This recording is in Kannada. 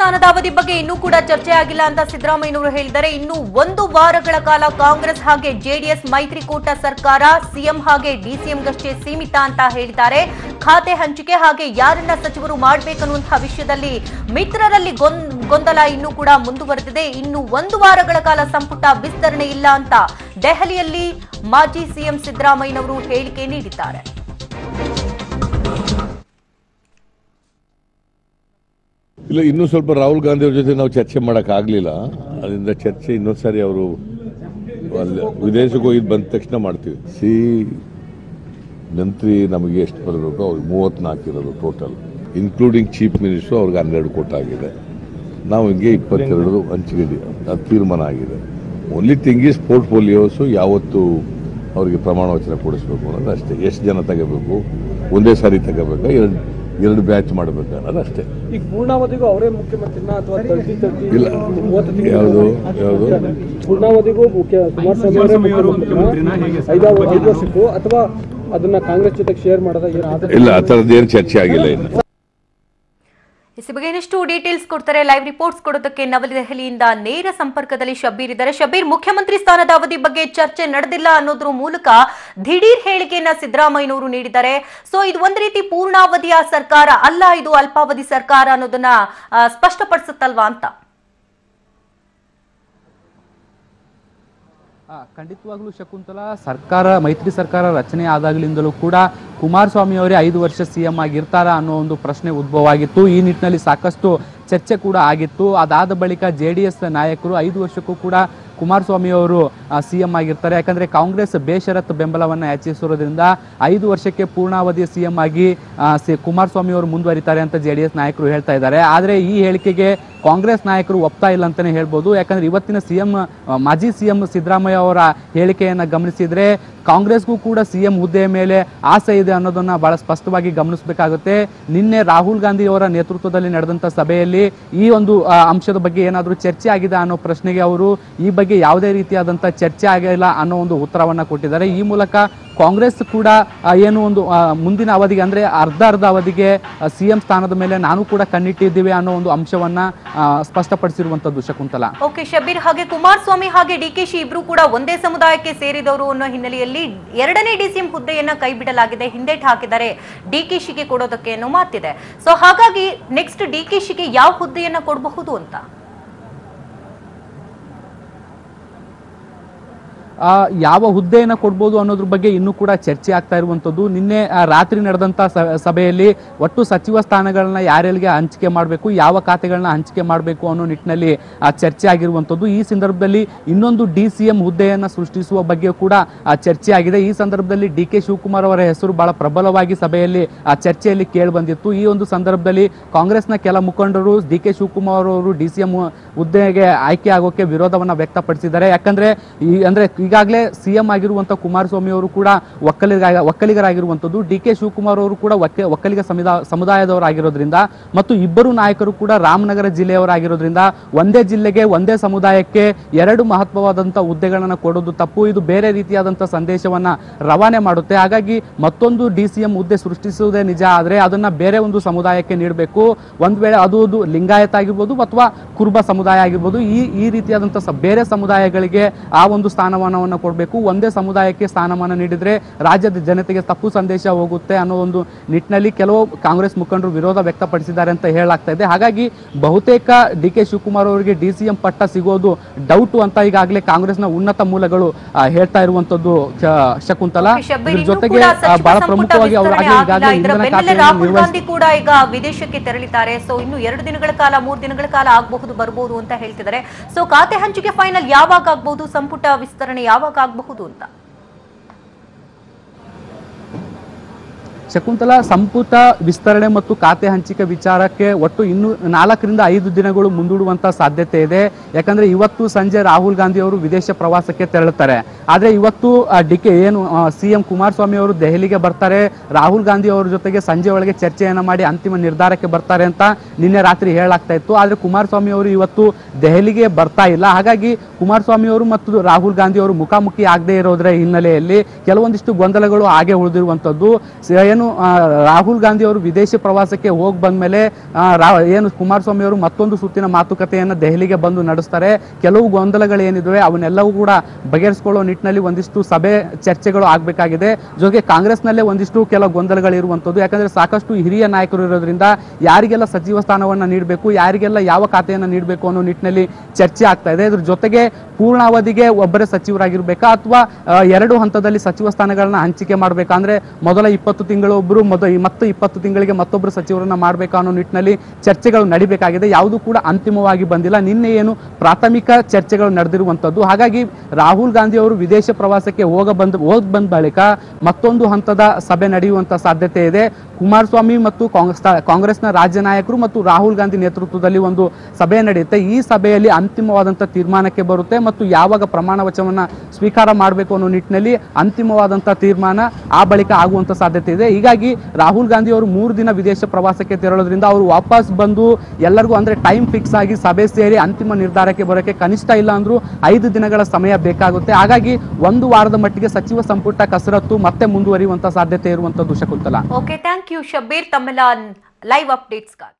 ಸ್ಥಾನದ ಅವಧಿ ಬಗ್ಗೆ ಇನ್ನೂ ಕೂಡ ಚರ್ಚೆ ಆಗಿಲ್ಲ ಅಂತ ಸಿದ್ದರಾಮಯ್ಯನವರು ಹೇಳಿದ್ದಾರೆ ಇನ್ನು ಒಂದು ವಾರಗಳ ಕಾಲ ಕಾಂಗ್ರೆಸ್ ಹಾಗೆ ಜೆಡಿಎಸ್ ಮೈತ್ರಿಕೂಟ ಸರ್ಕಾರ ಸಿಎಂ ಹಾಗೆ ಡಿಸಿಎಂಗಷ್ಟೇ ಸೀಮಿತ ಅಂತ ಹೇಳಿದ್ದಾರೆ ಖಾತೆ ಹಂಚಿಕೆ ಹಾಗೆ ಯಾರನ್ನ ಸಚಿವರು ಮಾಡಬೇಕನ್ನುವಂತಹ ವಿಷಯದಲ್ಲಿ ಮಿತ್ರರಲ್ಲಿ ಗೊಂದ್- ಗೊಂದಲ ಇನ್ನೂ ಕೂಡ ಮುಂದುವರೆದಿದೆ ಇನ್ನು ಒಂದು ವಾರಗಳ ಕಾಲ ಸಂಪುಟ ವಿಸ್ತರಣೆ ಇಲ್ಲ ಅಂತ ದೆಹಲಿಯಲ್ಲಿ ಮಾಜಿ ಸಿಎಂ ಸಿದ್ದರಾಮಯ್ಯನವರು ಹೇಳಿಕೆ ನೀಡಿದ್ದಾರೆ ಇಲ್ಲ ಇನ್ನೂ ಸ್ವಲ್ಪ ರಾಹುಲ್ ಗಾಂಧಿ ಅವ್ರ ಜೊತೆ ನಾವು ಚರ್ಚೆ ಮಾಡೋಕ್ಕಾಗಲಿಲ್ಲ ಅದರಿಂದ ಚರ್ಚೆ ಇನ್ನೊಂದು ಸಾರಿ ಅವರು ಅಲ್ಲಿ ವಿದೇಶಕ್ಕೆ ಹೋಗಿ ಬಂದ ತಕ್ಷಣ ಮಾಡ್ತೀವಿ ಸಿ ಮಂತ್ರಿ ನಮಗೆ ಎಷ್ಟು ಬರಬೇಕು ಅವ್ರಿಗೆ ಮೂವತ್ತ್ನಾಲ್ಕು ಇರೋದು ಟೋಟಲ್ ಇನ್ಕ್ಲೂಡಿಂಗ್ ಚೀಫ್ ಮಿನಿಸ್ಟ್ರು ಅವ್ರಿಗೆ ಹನ್ನೆರಡು ಕೋಟ ಆಗಿದೆ ನಾವು ಹಿಂಗೆ ಇಪ್ಪತ್ತೆರಡು ಹಂಚಿಕೆ ಅದು ತೀರ್ಮಾನ ಆಗಿದೆ ಓನ್ಲಿ ಥಿಂಗ್ ಈಸ್ ಪೋರ್ಟ್ಫೋಲಿಯೋಸು ಯಾವತ್ತು ಅವರಿಗೆ ಪ್ರಮಾಣ ವಚನ ಕೊಡಿಸ್ಬೇಕು ಅನ್ನೋದು ಅಷ್ಟೇ ಎಷ್ಟು ಜನ ತಗೋಬೇಕು ಒಂದೇ ಸಾರಿ ತಗೋಬೇಕಾ ಎರಡು ಎರಡು ಬ್ಯಾಚ್ ಮಾಡಬೇಕಾ ಅನ್ನೋದು ಅಷ್ಟೇ ಈಗ ಪೂರ್ಣಾವಧಿಗೂ ಅವರೇ ಮುಖ್ಯಮಂತ್ರಿನ ಅಥವಾ ತರ್ಟಿ ತರ್ಟಿ ಇಲ್ಲ. ಮೂವತ್ತು ತಿಂಗಳು ಯಾವುದು ಯಾವುದು ಪೂರ್ಣಾವಧಿಗೂ ಮುಖ್ಯ ಕುಮಾರಸ್ವಾಮಿ ಅವರೇ ಮುಖ್ಯಮಂತ್ರಿನ ಐದಾರು ಐದು ವರ್ಷಕ್ಕೂ ಅಥವಾ ಅದನ್ನ ಕಾಂಗ್ರೆಸ್ ಜೊತೆಗೆ ಶೇರ್ ಮಾಡೋದ ಏನು ಇಲ್ಲ ಆ ಥರದ್ದೇನು ಚರ್ಚೆ ಆಗಿಲ್ಲ ಇನ್ನು ಇಸಿ ಬಗ್ಗೆ ಇನ್ನಷ್ಟು ಡೀಟೇಲ್ಸ್ ಕೊಡ್ತಾರೆ ಲೈವ್ ರಿಪೋರ್ಟ್ಸ್ ಕೊಡೋದಕ್ಕೆ ನವದೆಹಲಿಯಿಂದ ನೇರ ಸಂಪರ್ಕದಲ್ಲಿ ಶಬೀರ್ ಇದ್ದಾರೆ ಶಬೀರ್ ಮುಖ್ಯಮಂತ್ರಿ ಸ್ಥಾನದ ಅವಧಿ ಬಗ್ಗೆ ಚರ್ಚೆ ನಡೆದಿಲ್ಲ ಅನ್ನೋದ್ರ ಮೂಲಕ ದಿಢೀರ್ ಹೇಳಿಕೆಯನ್ನ ಸಿದ್ದರಾಮಯ್ಯನವರು ನೀಡಿದ್ದಾರೆ ಸೊ ಇದು ಒಂದ್ ರೀತಿ ಪೂರ್ಣಾವಧಿಯ ಸರ್ಕಾರ ಅಲ್ಲ ಇದು ಅಲ್ಪಾವಧಿ ಸರ್ಕಾರ ಅನ್ನೋದನ್ನ ಆ, ಸ್ಪಷ್ಟಪಡಿಸುತ್ತಲ್ವಾ ಅಂತ ಆ, ಖಂಡಿತವಾಗ್ಲೂ ಶಕುಂತಲಾ ಸರ್ಕಾರ ಮೈತ್ರಿ ಸರ್ಕಾರ ರಚನೆ ಆದಾಗಲಿಂದಲೂ ಕೂಡ ಕುಮಾರಸ್ವಾಮಿ ಅವರೇ ಐದು ವರ್ಷ ಸಿಎಂ ಆಗಿರ್ತಾರಾ ಅನ್ನೋ ಒಂದು ಪ್ರಶ್ನೆ ಉದ್ಭವ ಆಗಿತ್ತು ಈ ನಿಟ್ಟಿನಲ್ಲಿ ಸಾಕಷ್ಟು ಚರ್ಚೆ ಕೂಡ ಆಗಿತ್ತು ಅದಾದ ಬಳಿಕ ಜೆ ಡಿ ಎಸ್ ನಾಯಕರು ಐದು ವರ್ಷಕ್ಕೂ ಕೂಡ ಕುಮಾರಸ್ವಾಮಿ ಅವರು ಸಿಎಂ ಆಗಿರ್ತಾರೆ ಯಾಕಂದ್ರೆ ಕಾಂಗ್ರೆಸ್ ಬೇಷರತ್ ಬೆಂಬಲವನ್ನು ಯಾಚಿಸಿರೋದ್ರಿಂದ ಐದು ವರ್ಷಕ್ಕೆ ಪೂರ್ಣಾವಧಿಯ ಸಿಎಂ ಆಗಿ ಆ, ಸಿ- ಕುಮಾರಸ್ವಾಮಿ ಅವರು ಮುಂದುವರಿತಾರೆ ಅಂತ ಜೆ ಡಿ ಎಸ್ ನಾಯಕರು ಹೇಳ್ತಾ ಇದ್ದಾರೆ ಆದರೆ ಈ ಹೇಳಿಕೆಗೆ ಕಾಂಗ್ರೆಸ್ ನಾಯಕರು ಒಪ್ತಾ ಇಲ್ಲ ಅಂತಾನೆ ಹೇಳ್ಬೋದು ಯಾಕಂದ್ರೆ ಇವತ್ತಿನ ಸಿಎಂ ಮಾಜಿ ಸಿಎಂ ಸಿದ್ದರಾಮಯ್ಯ ಅವರ ಹೇಳಿಕೆಯನ್ನ ಗಮನಿಸಿದ್ರೆ ಕಾಂಗ್ರೆಸ್ಗೂ ಕೂಡ ಸಿಎಂ ಹುದ್ದೆಯ ಮೇಲೆ ಆಸೆ ಇದೆ ಅನ್ನೋದನ್ನ ಬಹಳ ಸ್ಪಷ್ಟವಾಗಿ ಗಮನಿಸಬೇಕಾಗುತ್ತೆ ನಿನ್ನೆ ರಾಹುಲ್ ಗಾಂಧಿ ಅವರ ನೇತೃತ್ವದಲ್ಲಿ ನಡೆದಂತ ಸಭೆಯಲ್ಲಿ ಈ ಒಂದು ಆ, ಅಂಶದ ಬಗ್ಗೆ ಏನಾದರೂ ಚರ್ಚೆ ಆಗಿದೆ ಅನ್ನೋ ಪ್ರಶ್ನೆಗೆ ಅವರು ಈ ಬಗ್ಗೆ ಯಾವುದೇ ರೀತಿಯಾದಂಥ ಚರ್ಚೆ ಆಗಿಲ್ಲ ಅನ್ನೋ ಒಂದು ಉತ್ತರವನ್ನ ಕೊಟ್ಟಿದ್ದಾರೆ ಈ ಮೂಲಕ ಕಾಂಗ್ರೆಸ್ ಕೂಡ ಆ, ಏನು ಒಂದು ಆ, ಮುಂದಿನ ಅವಧಿಗೆ ಅಂದ್ರೆ ಅರ್ಧ ಅರ್ಧ ಅವಧಿಗೆ ಸಿಎಂ ಸ್ಥಾನದ ಮೇಲೆ ನಾನು ಕೂಡ ಕಣ್ಣಿಟ್ಟಿದ್ದೀವಿ ಅನ್ನೋ ಒಂದು ಅಂಶವನ್ನ ಆ, ಸ್ಪಷ್ಟಪಡಿಸಿರುವಂತದ್ದು ಶಕುಂತಲಾ ಓಕೆ ಶಬೀರ್ ಹಾಗೆ ಕುಮಾರಸ್ವಾಮಿ ಹಾಗೆ ಡಿಕೆಶಿ ಇಬ್ರು ಕೂಡ ಒಂದೇ ಸಮುದಾಯಕ್ಕೆ ಸೇರಿದವರು ಅನ್ನೋ ಹಿನ್ನೆಲೆಯಲ್ಲಿ ಎರಡನೇ ಡಿಸಿಎಂ ಹುದ್ದೆಯನ್ನ ಕೈ ಬಿಡಲಾಗಿದೆ ಹಿಂದೇಟ್ ಹಾಕಿದ್ದಾರೆ ಡಿಕೆಶಿಗೆ ಕೊಡೋದಕ್ಕೆ ಅನ್ನೋ ಮಾತಿದೆ ಸೊ ಹಾಗಾಗಿ ನೆಕ್ಸ್ಟ್ ಡಿಕೆಶಿಗೆ ಯಾವ ಹುದ್ದೆಯನ್ನ ಕೊಡಬಹುದು ಅಂತ ಆ, ಯಾವ ಹುದ್ದೆಯನ್ನು ಕೊಡ್ಬೋದು ಅನ್ನೋದ್ರ ಬಗ್ಗೆ ಇನ್ನೂ ಕೂಡ ಚರ್ಚೆ ಆಗ್ತಾ ಇರುವಂಥದ್ದು ನಿನ್ನೆ ಆ, ರಾತ್ರಿ ನಡೆದಂಥ ಸ- ಸಭೆಯಲ್ಲಿ ಒಟ್ಟು ಸಚಿವ ಸ್ಥಾನಗಳನ್ನ ಯಾರ್ಯಾರಿಗೆ ಹಂಚಿಕೆ ಮಾಡಬೇಕು ಯಾವ ಖಾತೆಗಳನ್ನ ಹಂಚಿಕೆ ಮಾಡಬೇಕು ಅನ್ನೋ ನಿಟ್ಟಿನಲ್ಲಿ ಆ, ಚರ್ಚೆ ಆಗಿರುವಂಥದ್ದು ಈ ಸಂದರ್ಭದಲ್ಲಿ ಇನ್ನೊಂದು ಡಿ ಸಿ ಎಂ ಹುದ್ದೆಯನ್ನು ಸೃಷ್ಟಿಸುವ ಬಗ್ಗೆ ಕೂಡ ಆ, ಚರ್ಚೆ ಆಗಿದೆ ಈ ಸಂದರ್ಭದಲ್ಲಿ ಡಿ ಕೆ ಶಿವಕುಮಾರ್ ಅವರ ಹೆಸರು ಬಹಳ ಪ್ರಬಲವಾಗಿ ಸಭೆಯಲ್ಲಿ ಆ ಚರ್ಚೆಯಲ್ಲಿ ಕೇಳಿ ಬಂದಿತ್ತು ಈ ಒಂದು ಸಂದರ್ಭದಲ್ಲಿ ಕಾಂಗ್ರೆಸ್ನ ಕೆಲ ಮುಖಂಡರು ಡಿ ಕೆ ಶಿವಕುಮಾರ್ ಅವರು ಡಿ ಸಿ ಎಂ ಹುದ್ದೆಗೆ ಆಯ್ಕೆ ಆಗೋಕೆ ವಿರೋಧವನ್ನ ವ್ಯಕ್ತಪಡಿಸಿದ್ದಾರೆ ಯಾಕಂದ್ರೆ ಈ ಅಂದ್ರೆ ಈಗಾಗಲೇ ಸಿಎಂ ಆಗಿರುವಂತ ಕುಮಾರಸ್ವಾಮಿ ಅವರು ಕೂಡ ಒಕ್ಕಲಿಗ ಒಕ್ಕಲಿಗರಾಗಿರುವಂತದ್ದು ಡಿ ಕೆ ಶಿವಕುಮಾರ್ ಅವರು ಕೂಡ ಒಕ್ಕ- ಒಕ್ಕಲಿಗ ಸಮುದಾಯ ಸಮುದಾಯದವರಾಗಿರೋದ್ರಿಂದ ಮತ್ತು ಇಬ್ಬರು ನಾಯಕರು ಕೂಡ ರಾಮನಗರ ಜಿಲ್ಲೆಯವರಾಗಿರೋದ್ರಿಂದ ಒಂದೇ ಜಿಲ್ಲೆಗೆ ಒಂದೇ ಸಮುದಾಯಕ್ಕೆ ಎರಡು ಮಹತ್ವವಾದಂತ ಹುದ್ದೆಗಳನ್ನ ಕೊಡೋದು ತಪ್ಪು ಇದು ಬೇರೆ ರೀತಿಯಾದಂತ ಸಂದೇಶವನ್ನ ರವಾನೆ ಮಾಡುತ್ತೆ ಹಾಗಾಗಿ ಮತ್ತೊಂದು ಡಿ ಸಿ ಎಂ ಹುದ್ದೆ ಸೃಷ್ಟಿಸುವುದೇ ನಿಜ ಆದ್ರೆ ಅದನ್ನ ಬೇರೆ ಒಂದು ಸಮುದಾಯಕ್ಕೆ ನೀಡಬೇಕು ಒಂದ್ ವೇಳೆ ಅದು ಅದು ಲಿಂಗಾಯತ ಆಗಿರ್ಬೋದು ಅಥವಾ ಕುರುಬ ಸಮುದಾಯ ಆಗಿರ್ಬೋದು ಈ ಈ ರೀತಿಯಾದಂಥ ಸ- ಬೇರೆ ಸಮುದಾಯಗಳಿಗೆ ಆ ಒಂದು ಸ್ಥಾನಮಾನವನ್ನು ಕೊಡಬೇಕು ಒಂದೇ ಸಮುದಾಯಕ್ಕೆ ಸ್ಥಾನಮಾನ ನೀಡಿದ್ರೆ ರಾಜ್ಯದ ಜನತೆಗೆ ತಪ್ಪು ಸಂದೇಶ ಹೋಗುತ್ತೆ ಅನ್ನೋ ಒಂದು ನಿಟ್ಟಿನಲ್ಲಿ ಕೆಲವು ಕಾಂಗ್ರೆಸ್ ಮುಖಂಡರು ವಿರೋಧ ವ್ಯಕ್ತಪಡಿಸಿದ್ದಾರೆ ಅಂತ ಹೇಳಲಾಗ್ತಾ ಇದೆ ಹಾಗಾಗಿ ಬಹುತೇಕ ಡಿ ಕೆ ಶಿವಕುಮಾರ್ ಅವರಿಗೆ ಡಿ ಸಿ ಎಂ ಪಟ್ಟ ಸಿಗೋದು ಡೌಟ್ ಅಂತ ಈಗಾಗಲೇ ಕಾಂಗ್ರೆಸ್ನ ಉನ್ನತ ಮೂಲಗಳು ಆ, ಹೇಳ್ತಾ ಇರುವಂತದ್ದು ಶ- ಶಕುಂತಲಾ ಶಬ್ಬೀರ್ ಇದ್ರ ಇನ್ನೂ ಜೊತೆಗೆ ಕೂಡ ಆ, ಸಚಿವ ಬಹಳ ಸಂಪುಟ ಪ್ರಮುಖವಾಗಿ ಅವರು ವಿಸ್ತರಣೆ ಆಗಲೇ ಆಗಿಲ್ಲ. ಈಗಾಗಲೇ ಇದರ ಇಂಧನ ಬೆನ್ನಲ್ಲೇ ಖಾತೆಯನ್ನು ರಾಹುಲ್ ನಿರ್ವಹಿಸಿ ಗಾಂಧಿ ಕೂಡ ಈಗ ವಿದೇಶಕ್ಕೆ ತೆರಳಿದ್ದಾರೆ ಸೊ ಇನ್ನು ಎರಡು ದಿನಗಳ ಕಾಲ ಮೂರು ದಿನಗಳ ಕಾಲ ಆಗಬಹುದು ಬರಬಹುದು ಅಂತ ಹೇಳ್ತಿದ್ದಾರೆ ಸೊ ಖಾತೆ ಹಂಚಿಕೆ ಫೈನಲ್ ಯಾವಾಗ ಆಗ್ಬಹುದು ಸಂಪುಟ ವಿಸ್ತರಣೆ ಯಾವಾಗ ಆಗಬಹುದು ಅಂತ ಶಕುಂತಲಾ ಸಂಪುಟ ವಿಸ್ತರಣೆ ಮತ್ತು ಖಾತೆ ಹಂಚಿಕೆ ವಿಚಾರಕ್ಕೆ ಒಟ್ಟು ಇನ್ನು ನಾಲ್ಕರಿಂದ ಐದು ದಿನಗಳು ಮುಂದೂಡುವಂತ ಸಾಧ್ಯತೆ ಇದೆ ಯಾಕಂದ್ರೆ ಇವತ್ತು ಸಂಜೆ ರಾಹುಲ್ ಗಾಂಧಿ ಅವರು ವಿದೇಶ ಪ್ರವಾಸಕ್ಕೆ ತೆರಳುತ್ತಾರೆ ಆದ್ರೆ ಇವತ್ತು ಡಿ ಕೆ ಏನು ಸಿಎಂ ಕುಮಾರಸ್ವಾಮಿ ಅವರು ದೆಹಲಿಗೆ ಬರ್ತಾರೆ ರಾಹುಲ್ ಗಾಂಧಿ ಅವರ ಜೊತೆಗೆ ಸಂಜೆ ಒಳಗೆ ಚರ್ಚೆಯನ್ನ ಮಾಡಿ ಅಂತಿಮ ನಿರ್ಧಾರಕ್ಕೆ ಬರ್ತಾರೆ ಅಂತ ನಿನ್ನೆ ರಾತ್ರಿ ಹೇಳಲಾಗ್ತಾ ಇತ್ತು ಆದ್ರೆ ಕುಮಾರಸ್ವಾಮಿ ಅವರು ಇವತ್ತು ದೆಹಲಿಗೆ ಬರ್ತಾ ಇಲ್ಲ ಹಾಗಾಗಿ ಕುಮಾರಸ್ವಾಮಿ ಅವರು ಮತ್ತು ರಾಹುಲ್ ಗಾಂಧಿ ಅವರು ಮುಖಾಮುಖಿ ಆಗದೆ ಇರೋದ್ರ ಹಿನ್ನೆಲೆಯಲ್ಲಿ ಕೆಲವೊಂದಿಷ್ಟು ಗೊಂದಲಗಳು ಹಾಗೆ ಉಳಿದಿರುವಂತದ್ದು ಸ- ಏನು ಏನು ಆ, ರಾಹುಲ್ ಗಾಂಧಿ ಅವರು ವಿದೇಶಿ ಪ್ರವಾಸಕ್ಕೆ ಹೋಗಿ ಬಂದ್ಮೇಲೆ ಆ, ರಾ- ಏನು ಕುಮಾರಸ್ವಾಮಿ ಅವರು ಮತ್ತೊಂದು ಸುತ್ತಿನ ಮಾತುಕತೆಯನ್ನು ದೆಹಲಿಗೆ ಬಂದು ನಡೆಸ್ತಾರೆ ಕೆಲವು ಗೊಂದಲಗಳು ಏನಿದಾವೆ ಅವನ್ನೆಲ್ಲವೂ ಕೂಡ ಬಗೆಹರಿಸಿಕೊಳ್ಳೋ ನಿಟ್ಟಿನಲ್ಲಿ ಒಂದಿಷ್ಟು ಸಭೆ ಚರ್ಚೆಗಳು ಆಗಬೇಕಾಗಿದೆ ಜೊತೆಗೆ ಕಾಂಗ್ರೆಸ್ನಲ್ಲೇ ಒಂದಿಷ್ಟು ಕೆಲ ಗೊಂದಲಗಳು ಇರುವಂಥದ್ದು ಯಾಕಂದ್ರೆ ಸಾಕಷ್ಟು ಹಿರಿಯ ನಾಯಕರು ಇರೋದ್ರಿಂದ ಯಾರಿಗೆಲ್ಲ ಸಚಿವ ಸ್ಥಾನವನ್ನು ನೀಡಬೇಕು ಯಾರಿಗೆಲ್ಲ ಯಾವ ಖಾತೆಯನ್ನು ನೀಡಬೇಕು ಅನ್ನೋ ನಿಟ್ಟಿನಲ್ಲಿ ಚರ್ಚೆ ಆಗ್ತಾ ಇದೆ ಇದ್ರ ಜೊತೆಗೆ ಪೂರ್ಣಾವಧಿಗೆ ಒಬ್ಬರೇ ಸಚಿವರಾಗಿರ್ಬೇಕಾ ಅಥವಾ ಆ, ಎರಡು ಹಂತದಲ್ಲಿ ಸಚಿವ ಸ್ಥಾನಗಳನ್ನ ಹಂಚಿಕೆ ಮಾಡಬೇಕಾ ಅಂದ್ರೆ ಮೊದಲ ಇಪ್ಪತ್ತು ತಿಂಗಳು ಒಬ್ಬರು ಮೊದ ಮತ್ತು ಇಪ್ಪತ್ತು ತಿಂಗಳಿಗೆ ಮತ್ತೊಬ್ಬರು ಸಚಿವರನ್ನ ಮಾಡಬೇಕಾ ಅನ್ನೋ ನಿಟ್ಟಿನಲ್ಲಿ ಚರ್ಚೆಗಳು ನಡಿಬೇಕಾಗಿದೆ ಯಾವುದು ಕೂಡ ಅಂತಿಮವಾಗಿ ಬಂದಿಲ್ಲ ನಿನ್ನೆ ಏನು ಪ್ರಾಥಮಿಕ ಚರ್ಚೆಗಳು ನಡೆದಿರುವಂಥದ್ದು ಹಾಗಾಗಿ ರಾಹುಲ್ ಗಾಂಧಿ ಅವರು ವಿದೇಶ ಪ್ರವಾಸಕ್ಕೆ ಹೋಗ ಬಂದ ಹೋಗ್ ಬಂದ ಬಳಿಕ ಮತ್ತೊಂದು ಹಂತದ ಸಭೆ ನಡೆಯುವಂತ ಸಾಧ್ಯತೆ ಇದೆ ಕುಮಾರಸ್ವಾಮಿ ಮತ್ತು ಕಾಂಗ್ರೆಸ್ ಕಾಂಗ್ರೆಸ್ನ ರಾಜ್ಯ ನಾಯಕರು ಮತ್ತು ರಾಹುಲ್ ಗಾಂಧಿ ನೇತೃತ್ವದಲ್ಲಿ ಒಂದು ಸಭೆ ನಡೆಯುತ್ತೆ ಈ ಸಭೆಯಲ್ಲಿ ಅಂತಿಮವಾದಂಥ ತೀರ್ಮಾನಕ್ಕೆ ಬರುತ್ತೆ ಮತ್ತು ಯಾವಾಗ ಪ್ರಮಾಣ ವಚನವನ್ನ ಸ್ವೀಕಾರ ಮಾಡಬೇಕು ಅನ್ನೋ ನಿಟ್ಟಿನಲ್ಲಿ ಅಂತಿಮವಾದಂಥ ತೀರ್ಮಾನ ಆ ಬಳಿಕ ಆಗುವಂತ ಸಾಧ್ಯತೆ ಇದೆ ಹೀಗಾಗಿ ರಾಹುಲ್ ಗಾಂಧಿ ಅವರು ಮೂರು ದಿನ ವಿದೇಶ ಪ್ರವಾಸಕ್ಕೆ ತೆರಳೋದ್ರಿಂದ ಅವರು ವಾಪಸ್ ಬಂದು ಎಲ್ಲರಿಗೂ ಅಂದ್ರೆ ಟೈಮ್ ಫಿಕ್ಸ್ ಆಗಿ ಸಭೆ ಸೇರಿ ಅಂತಿಮ ನಿರ್ಧಾರಕ್ಕೆ ಬರೋಕ್ಕೆ ಕನಿಷ್ಠ ಇಲ್ಲ ಅಂದ್ರೂ ಐದು ದಿನಗಳ ಸಮಯ ಬೇಕಾಗುತ್ತೆ ಹಾಗಾಗಿ ಒಂದು ವಾರದ ಮಟ್ಟಿಗೆ ಸಚಿವ ಸಂಪುಟ ಕಸರತ್ತು ಮತ್ತೆ ಮುಂದುವರಿಯುವಂತ ಸಾಧ್ಯತೆ ಇರುವಂತದ್ದು Shakuntala okay thank you Shabeer ತಮ್ಮೆಲ್ಲ ಲೈವ್ ಅಪ್ಡೇಟ್ಸ್ಗಾಗಿ